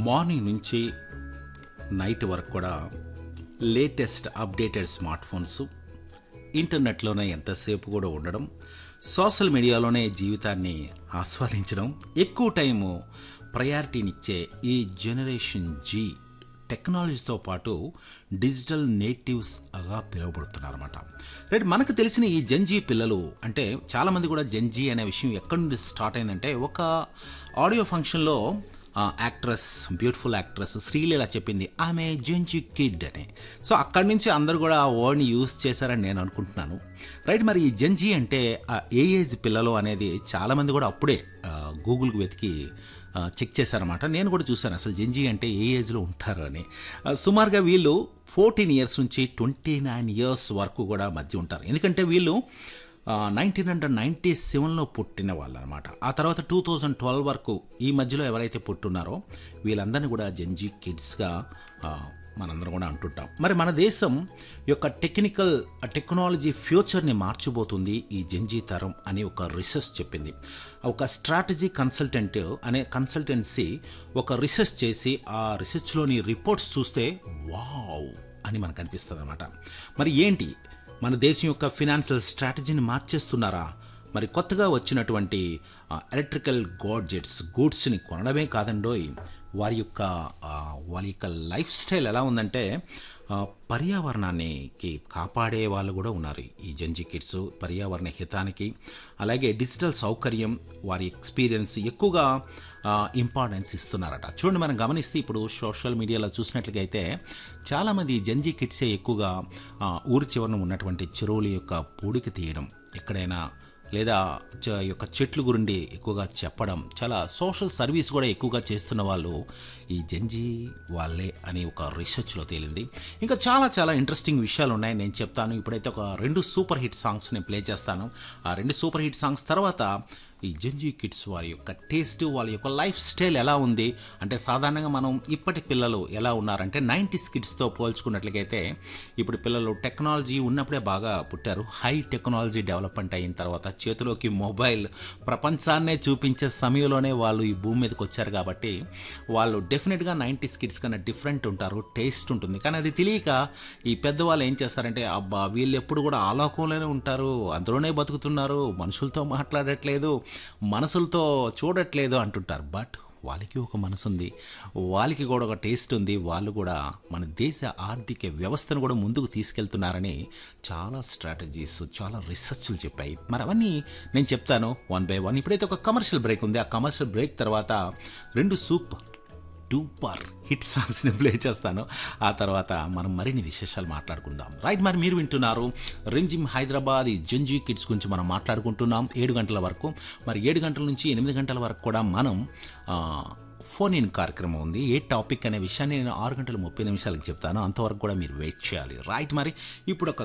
morning నుంచి night వరకు కూడా లేటెస్ట్ అప్డేటెడ్ స్మార్ట్ ఫోన్స్ ఇంటర్నెట్లోనే ఎంతసేపు కూడా ఉండడం సోషల్ మీడియాలోనే జీవితాన్ని ఆస్వాదించడం ఎక్కువ టైము ప్రయారిటీనిచ్చే ఈ జనరేషన్ జీ టెక్నాలజీతో పాటు డిజిటల్ నేటివ్స్గా పిలువబడుతున్నారు అనమాట రైట్ మనకు తెలిసిన ఈ జంజీ పిల్లలు అంటే చాలామంది కూడా జంజీ అనే విషయం ఎక్కడి నుండి స్టార్ట్ అయిందంటే ఒక ఆడియో ఫంక్షన్లో యాక్ట్రెస్ బ్యూటిఫుల్ యాక్ట్రెస్ శ్రీలీల చెప్పింది ఆమె జంజీ కిడ్ అని సో అక్కడి నుంచి అందరూ కూడా ఆ వర్డ్ని యూస్ చేశారని నేను అనుకుంటున్నాను రైట్ మరి ఈ జంజీ అంటే ఆ ఏ ఏజ్ పిల్లలు అనేది చాలామంది కూడా అప్పుడే ఆ, గూగుల్కి వెతికి ఆ, చెక్ చేశారన్నమాట నేను కూడా చూశాను అసలు జంజీ అంటే ఏ ఏజ్లో ఉంటారు అని ఆ, సుమారుగా వీళ్ళు ఫోర్టీన్ ఇయర్స్ నుంచి ట్వంటీ నైన్ ఇయర్స్ వరకు కూడా మధ్య ఉంటారు ఎందుకంటే వీళ్ళు నైన్టీన్ హండ్రెడ్ నైంటీ సెవెన్లో పుట్టిన వాళ్ళు అనమాట ఆ తర్వాత టూ థౌజండ్ ట్వెల్వ్ వరకు ఈ మధ్యలో ఎవరైతే పుట్టున్నారో వీళ్ళందరినీ కూడా జంజీ కిడ్స్గా మనందరం కూడా అంటుంటాం మరి మన దేశం యొక్క టెక్నికల్ టెక్నాలజీ ఫ్యూచర్ని మార్చిపోతుంది ఈ జంజీ తరం అని ఒక రీసెర్చ్ చెప్పింది ఒక స్ట్రాటజీ కన్సల్టెంట్ అనే కన్సల్టెన్సీ ఒక రీసెర్చ్ చేసి ఆ రీసెర్చ్లోని రిపోర్ట్స్ చూస్తే వావ్ అని మనకు అనిపిస్తుంది అనమాట మరి ఏంటి మన దేశం యొక్క ఫినాన్షియల్ స్ట్రాటజీని మార్చేస్తున్నారా మరి కొత్తగా వచ్చినటువంటి ఆ, ఎలక్ట్రికల్ గాడ్జెట్స్ గూడ్స్ని కొనడమే కాదండోయ్ వారి యొక్క ఆ, వారి యొక్క లైఫ్ స్టైల్ ఎలా ఉందంటే ఆ, పర్యావరణానికి కాపాడే వాళ్ళు కూడా ఉన్నారు ఈ జంజీ కిడ్స్ పర్యావరణ హితానికి అలాగే డిజిటల్ సౌకర్యం వారి ఎక్స్పీరియన్స్ ఎక్కువగా ఇంపార్టెన్స్ ఇస్తున్నారట చూడండి మనం గమనిస్తే ఇప్పుడు సోషల్ మీడియాలో చూసినట్లుగా అయితే చాలామంది జంజీ కిడ్సే ఎక్కువగా ఆ, ఊరి చివరన ఉన్నటువంటి చెరువుల యొక్క పూడికి తీయడం ఎక్కడైనా లేదా చ- యొక్క చెట్లు గురించి ఎక్కువగా చెప్పడం చాలా సోషల్ సర్వీస్ కూడా ఎక్కువగా చేస్తున్న వాళ్ళు ఈ జంజీ వాళ్ళే అని ఒక రీసెర్చ్లో తేలింది ఇంకా చాలా చాలా ఇంట్రెస్టింగ్ విషయాలు ఉన్నాయి నేను చెప్తాను ఇప్పుడైతే ఒక రెండు సూపర్ హిట్ సాంగ్స్ నేను ప్లే చేస్తాను ఆ రెండు సూపర్ హిట్ సాంగ్స్ తర్వాత ఈ జంజీ కిడ్స్ వారి యొక్క టేస్ట్ వాళ్ళ యొక్క లైఫ్ స్టైల్ ఎలా ఉంది అంటే సాధారణంగా మనం ఇప్పటి పిల్లలు ఎలా ఉన్నారంటే నైంటీస్ కిడ్స్తో పోల్చుకున్నట్లయితే ఇప్పుడు పిల్లలు టెక్నాలజీ ఉన్నప్పుడే బాగా పుట్టారు హై టెక్నాలజీ డెవలప్మెంట్ అయిన తర్వాత చేతిలోకి మొబైల్ ప్రపంచాన్నే చూపించే సమయంలోనే వాళ్ళు ఈ భూమి మీదకి వచ్చారు కాబట్టి వాళ్ళు డెఫినెట్గా నైంటీస్ కిడ్స్ కన్నా డిఫరెంట్ ఉంటారు టేస్ట్ ఉంటుంది కానీ అది తెలియక ఈ పెద్దవాళ్ళు ఏం చేస్తారంటే అబ్బా వీళ్ళు ఎప్పుడు కూడా ఆలోకంలోనే ఉంటారు అందులోనే బతుకుతున్నారు మనుషులతో మాట్లాడట్లేదు మనసులతో చూడట్లేదు అంటుంటారు బట్ వాళ్ళకి ఒక మనసు ఉంది వాళ్ళకి కూడా ఒక టేస్ట్ ఉంది వాళ్ళు కూడా మన దేశ ఆర్థిక వ్యవస్థను కూడా ముందుకు తీసుకెళ్తున్నారని చాలా స్ట్రాటజీస్ చాలా రీసెర్చ్లు చెప్పాయి మరి అవన్నీ నేను చెప్తాను వన్ బై వన్ ఇప్పుడైతే ఒక కమర్షియల్ బ్రేక్ ఉంది ఆ కమర్షియల్ బ్రేక్ తర్వాత రెండు సూపర్ డూపర్ హిట్ సాంగ్స్ని ప్లే చేస్తాను ఆ తర్వాత మనం మరిన్ని విశేషాలు మాట్లాడుకుందాం రైట్ మరి మీరు వింటున్నారు రింజిమ్ హైదరాబాద్ ఈ జంజీ కిడ్స్ గురించి మనం మాట్లాడుకుంటున్నాం ఏడు గంటల వరకు మరి ఏడు గంటల నుంచి ఎనిమిది గంటల వరకు కూడా మనం ఆ, ఫోన్ ఇన్ కార్యక్రమం ఉంది ఏ టాపిక్ అనే విషయాన్ని నేను ఆరు గంటల ముప్పై నిమిషాలకు చెప్తాను అంతవరకు కూడా మీరు వెయిట్ చేయాలి రైట్ మరి ఇప్పుడు ఒక